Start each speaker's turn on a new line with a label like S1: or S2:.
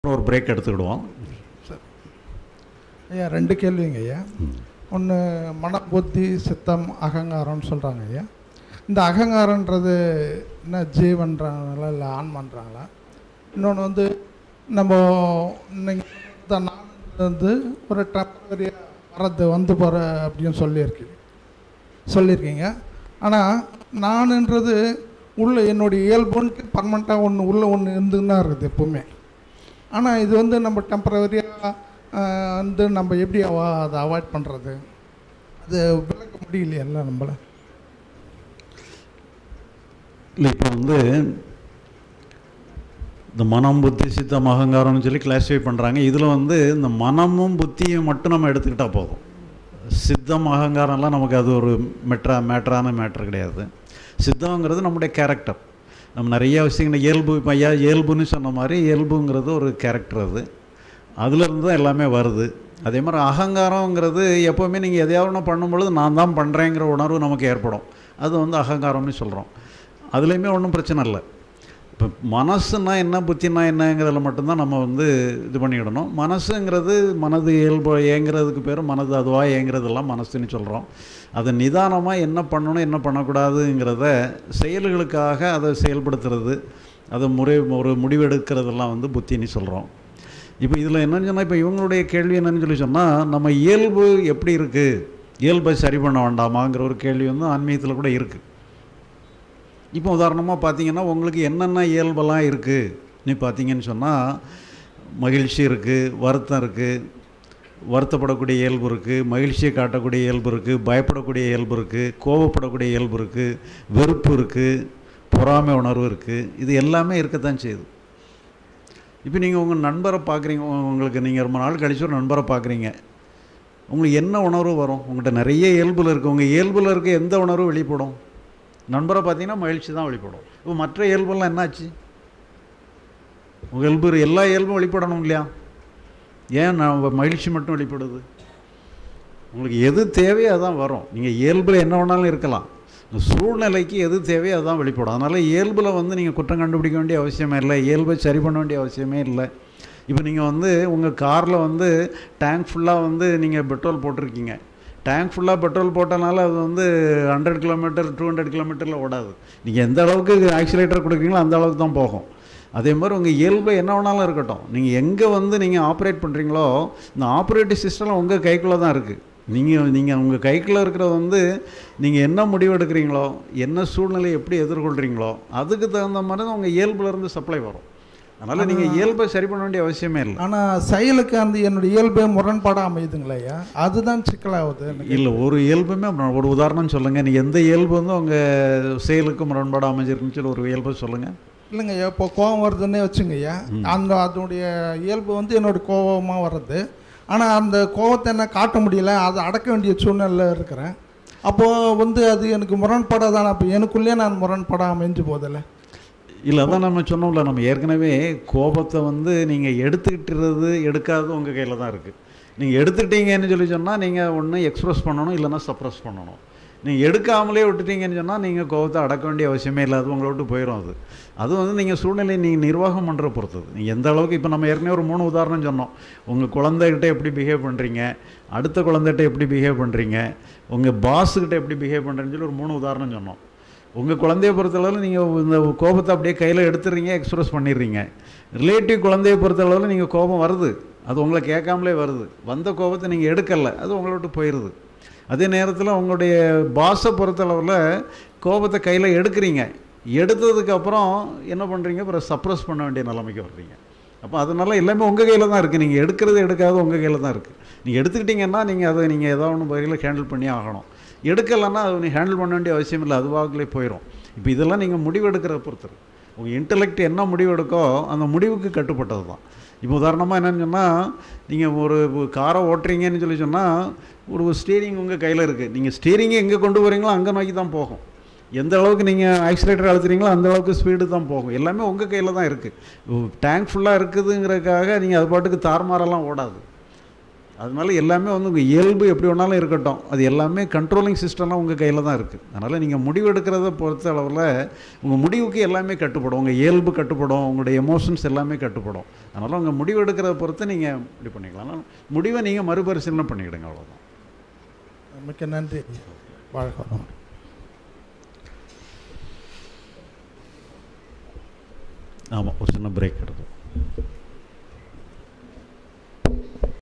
S1: ஒரு பிரேக் எடுத்துக்கிடுவோம்
S2: ஐயா ரெண்டு கேள்விங்க ஐயா ஒன்று மன புத்தி சித்தம் அகங்காரம்னு சொல்கிறாங்க ஐயா இந்த அகங்காரன்றது என்ன ஜீவன்றாங்களா இல்லை ஆன்மன்றாங்களா இன்னொன்று வந்து நம்ம இன்னைக்கு நான் வந்து ஒரு டெம்பரரியாக வரது வந்து போகிற அப்படின்னு சொல்லியிருக்கு சொல்லியிருக்கீங்க ஆனால் நானுன்றது உள்ள என்னுடைய இயல்புன்ட்டு பர்மனெண்ட்டாக ஒன்று உள்ள ஒன்று இருந்துன்னு தான் இருக்குது எப்போவுமே ஆனால் இது வந்து நம்ம டெம்பரவரியாக வந்து நம்ம எப்படி அவ அதை அவாய்ட் பண்ணுறது அது விளக்க முடியலையல்ல நம்மள
S1: இல்லை இப்போ வந்து இந்த மனம் புத்தி சித்தம் அகங்காரம்னு சொல்லி கிளாஸிஃபை பண்ணுறாங்க இதில் வந்து இந்த மனமும் புத்தியும் மட்டும் நம்ம எடுத்துக்கிட்டால் போதும் சித்தம் அகங்காரம்லாம் நமக்கு அது ஒரு மெட்ரா மேட்ரான மேட்ரு கிடையாது சித்தம்ங்கிறது நம்முடைய கேரக்டர் நம்ம நிறைய விஷயங்கள் இயல்பு இப்போ ஐயா இயல்புன்னு சொன்ன மாதிரி இயல்புங்கிறது ஒரு கேரக்டர் அது அதுலேருந்து தான் எல்லாமே வருது அதே மாதிரி அகங்காரங்கிறது எப்போவுமே நீங்கள் எதையாவது ஒன்று பண்ணும்பொழுது நான் தான் பண்ணுறேங்கிற உணர்வு நமக்கு ஏற்படும் அது வந்து அகங்காரம்னு சொல்கிறோம் அதுலேயுமே ஒன்றும் பிரச்சனை இல்லை இப்போ மனசுனா என்ன புத்தினா என்னங்கிறதுல மட்டும்தான் நம்ம வந்து இது பண்ணிக்கிடணும் மனசுங்கிறது மனது இயல்பு ஏங்குறதுக்கு பேர் மனது அதுவாக ஏங்குறதெல்லாம் மனசுன்னு சொல்கிறோம் அதை நிதானமாக என்ன பண்ணணும் என்ன பண்ணக்கூடாதுங்கிறத செயல்களுக்காக அதை செயல்படுத்துறது அதை முறை ஒரு முடிவெடுக்கிறதெல்லாம் வந்து புத்தின்னு சொல்கிறோம் இப்போ இதில் என்னன்னு சொன்னால் இப்போ இவங்களுடைய கேள்வி என்னன்னு சொல்லி சொன்னால் நம்ம இயல்பு எப்படி இருக்குது இயல்பை சரி பண்ண வேண்டாமாங்கிற ஒரு கேள்வி வந்து ஆன்மீகத்தில் கூட இருக்குது இப்போ உதாரணமாக பார்த்தீங்கன்னா உங்களுக்கு என்னென்ன இயல்பெல்லாம் இருக்குது நீ பார்த்தீங்கன்னு சொன்னால் மகிழ்ச்சி இருக்குது வருத்தம் இருக்குது வருத்தப்படக்கூடிய இயல்பு இருக்குது மகிழ்ச்சியை காட்டக்கூடிய இயல்பு இருக்குது பயப்படக்கூடிய இயல்பு இருக்குது கோபப்படக்கூடிய இயல்பு இருக்குது வெறுப்பு இருக்குது பொறாமை உணர்வு இருக்குது இது எல்லாமே இருக்கத்தான் செய்யுது இப்போ நீங்கள் உங்கள் நண்பரை பார்க்குறீங்க உங்களுக்கு நீங்கள் ரொம்ப நாள் கழிச்சு ஒரு நண்பரை பார்க்குறீங்க உங்களுக்கு என்ன உணர்வு வரும் உங்கள்கிட்ட நிறைய இயல்பில் இருக்குது உங்கள் இயல்பில் இருக்க எந்த உணர்வு வெளிப்படும் நண்பரை பார்த்தீங்கன்னா மகிழ்ச்சி தான் வெளிப்படும் இப்போ மற்ற இயல்பெல்லாம் என்னாச்சு உங்கள் இயல்பு எல்லா இயல்பும் வெளிப்படணும் இல்லையா ஏன் நான் மகிழ்ச்சி மட்டும் வெளிப்படுது உங்களுக்கு எது தேவையோ அதான் வரும் நீங்கள் இயல்பில் என்ன வேணாலும் இருக்கலாம் இந்த சூழ்நிலைக்கு எது தேவையோ அதுதான் வெளிப்படும் அதனால் இயல்பில் வந்து நீங்கள் குற்றம் கண்டுபிடிக்க வேண்டிய அவசியமே இல்லை இயல்பை சரி பண்ண வேண்டிய அவசியமே இல்லை இப்போ நீங்கள் வந்து உங்கள் காரில் வந்து டேங்க் ஃபுல்லாக வந்து நீங்கள் பெட்ரோல் போட்டிருக்கீங்க டேங்க் ஃபுல்லாக பெட்ரோல் போட்டனால அது வந்து ஹண்ட்ரட் கிலோமீட்டர் டூ ஹண்ட்ரட் கிலோமீட்டரில் ஓடாது நீங்கள் எந்த அளவுக்கு ஆக்சிலேட்டர் கொடுக்குறீங்களோ அந்த அளவுக்கு தான் போகும் அதே மாதிரி உங்கள் இயல்பு என்ன வேணாலும் இருக்கட்டும் நீங்கள் எங்கே வந்து நீங்கள் ஆப்ரேட் பண்ணுறீங்களோ இந்த ஆப்ரேட்டிவ் சிஸ்டம் உங்கள் கைக்குள்ளே தான் இருக்குது நீங்கள் நீங்கள் உங்கள் கைக்குள்ளே இருக்கிறது வந்து நீங்கள் என்ன முடிவு எடுக்கிறீங்களோ என்ன சூழ்நிலையை எப்படி எதிர்கொள்கிறீங்களோ அதுக்கு தகுந்த மாதிரி தான் உங்கள் இயல்புலேருந்து சப்ளை வரும் அதனால் நீங்கள் இயல்பை சரி பண்ண வேண்டிய அவசியமே இல்லை
S2: ஆனால் செயலுக்கு அந்த என்னுடைய இயல்பே முரண்பாடாக அமையுதுங்களா ஐயா அதுதான் சிக்கலாகுது எனக்கு
S1: இல்லை ஒரு இயல்புமே அப்புறம் ஒரு உதாரணம் சொல்லுங்கள் நீங்கள் எந்த இயல்பு வந்து உங்கள் செயலுக்கு முரண்பாடு அமைஞ்சிருக்குன்னு சொல்லி ஒரு இயல்பை சொல்லுங்கள்
S2: இல்லைங்க ஐயா இப்போ கோபம் வருதுன்னே வச்சுங்க ஐயா அந்த அதனுடைய இயல்பு வந்து என்னோட கோபமாக வர்றது ஆனால் அந்த கோபத்தை என்ன காட்ட முடியல அதை அடக்க வேண்டிய சூழ்நிலையில் இருக்கிறேன் அப்போது வந்து அது எனக்கு முரண்பாடாக தானே அப்போ எனக்குள்ளேயே நான் முரண்பாடாக அமைஞ்சு போதில்லை
S1: இல்லை அதான் நம்ம சொன்னோம்ல நம்ம ஏற்கனவே கோபத்தை வந்து நீங்கள் எடுத்துக்கிட்டுறது எடுக்காதது உங்கள் கையில் தான் இருக்குது நீங்கள் எடுத்துக்கிட்டீங்கன்னு சொல்லி சொன்னால் நீங்கள் ஒன்று எக்ஸ்ப்ரெஸ் பண்ணணும் இல்லைன்னா சப்ரெஸ் பண்ணணும் நீங்கள் எடுக்காமலே விட்டுட்டீங்கன்னு சொன்னால் நீங்கள் கோபத்தை அடக்க வேண்டிய அவசியமே இல்லை அது உங்களை விட்டு போயிடும் அது அது வந்து நீங்கள் சூழ்நிலையை நீங்கள் நிர்வாகம் பண்ணுற பொறுத்தது நீங்கள் எந்த அளவுக்கு இப்போ நம்ம ஏற்கனவே ஒரு மூணு உதாரணம் சொன்னோம் உங்கள் குழந்தைகிட்ட எப்படி பிஹேவ் பண்ணுறீங்க அடுத்த குழந்தைகிட்ட எப்படி பிஹேவ் பண்ணுறீங்க உங்கள் பாஸுக்கிட்ட எப்படி பிஹேவ் பண்ணுறீங்கன்னு சொல்லி ஒரு மூணு உதாரணம் சொன்னோம் உங்கள் குழந்தைய பொறுத்தளவில் நீங்கள் இந்த கோபத்தை அப்படியே கையில் எடுத்துடுறீங்க எக்ஸ்ப்ரெஸ் பண்ணிடுறீங்க ரிலேட்டிவ் குழந்தைய பொறுத்தளவில் நீங்கள் கோபம் வருது அது உங்களை கேட்காமலே வருது வந்த கோபத்தை நீங்கள் எடுக்கலை அது உங்களை விட்டு போயிடுது அதே நேரத்தில் உங்களுடைய பாஸை பொறுத்தளவில் கோபத்தை கையில் எடுக்கிறீங்க எடுத்ததுக்கப்புறம் என்ன பண்ணுறீங்க அப்புறம் சப்ரஸ் பண்ண வேண்டிய நிலைமைக்கு வர்றீங்க அப்போ அதனால எல்லாமே உங்கள் கையில் தான் இருக்குது நீங்கள் எடுக்கிறது எடுக்காது உங்கள் கையில் தான் இருக்குது நீங்கள் எடுத்துக்கிட்டிங்கன்னா நீங்கள் அதை நீங்கள் ஏதோ ஒன்று வகையில் ஹேண்டில் பண்ணி ஆகணும் எடுக்கலைன்னா அது நீ ஹேண்டில் பண்ண வேண்டிய அவசியம் இல்லை அதுவாகலே போயிடும் இப்போ இதெல்லாம் நீங்கள் முடிவு எடுக்கிற பொறுத்தரு உங்கள் இன்டலெக்ட் என்ன முடிவு எடுக்கோ அந்த முடிவுக்கு கட்டுப்பட்டது தான் இப்போ உதாரணமாக என்னென்னு சொன்னால் நீங்கள் ஒரு காரை ஓட்டுறீங்கன்னு சொல்லி சொன்னால் ஒரு ஸ்டீரிங் உங்கள் கையில் இருக்குது நீங்கள் ஸ்டீரிங்கை எங்கே கொண்டு போகிறீங்களோ அங்கே நோக்கி தான் போகும் எந்த அளவுக்கு நீங்கள் ஆக்சிலேட்டர் அழுத்துறீங்களோ அந்த அளவுக்கு ஸ்பீடு தான் போகும் எல்லாமே உங்கள் கையில் தான் இருக்குது டேங்க் ஃபுல்லாக இருக்குதுங்கிறதுக்காக நீங்கள் அது பாட்டுக்கு தார்மாரெல்லாம் ஓடாது அதனால எல்லாமே வந்து உங்கள் இயல்பு எப்படி வேணாலும் இருக்கட்டும் அது எல்லாமே கண்ட்ரோலிங் சிஸ்டம்லாம் உங்கள் கையில் தான் இருக்குது அதனால் நீங்கள் முடிவு எடுக்கிறத பொறுத்த அளவில் உங்கள் முடிவுக்கு எல்லாமே கட்டுப்படும் உங்கள் இயல்பு கட்டுப்படும் உங்களுடைய எமோஷன்ஸ் எல்லாமே கட்டுப்படும் அதனால் உங்கள் முடிவு எடுக்கிறத பொறுத்து நீங்கள் இப்படி பண்ணிக்கலாம் ஆனால் முடிவை நீங்கள் மறுபரிசீலனை பண்ணிக்கிடுங்க அவ்வளோதான்
S2: மிக்க நன்றி வாழ்க வளமுடன்.
S1: ஆமாம் ஒரு சின்ன பிரேக் எடுக்கும்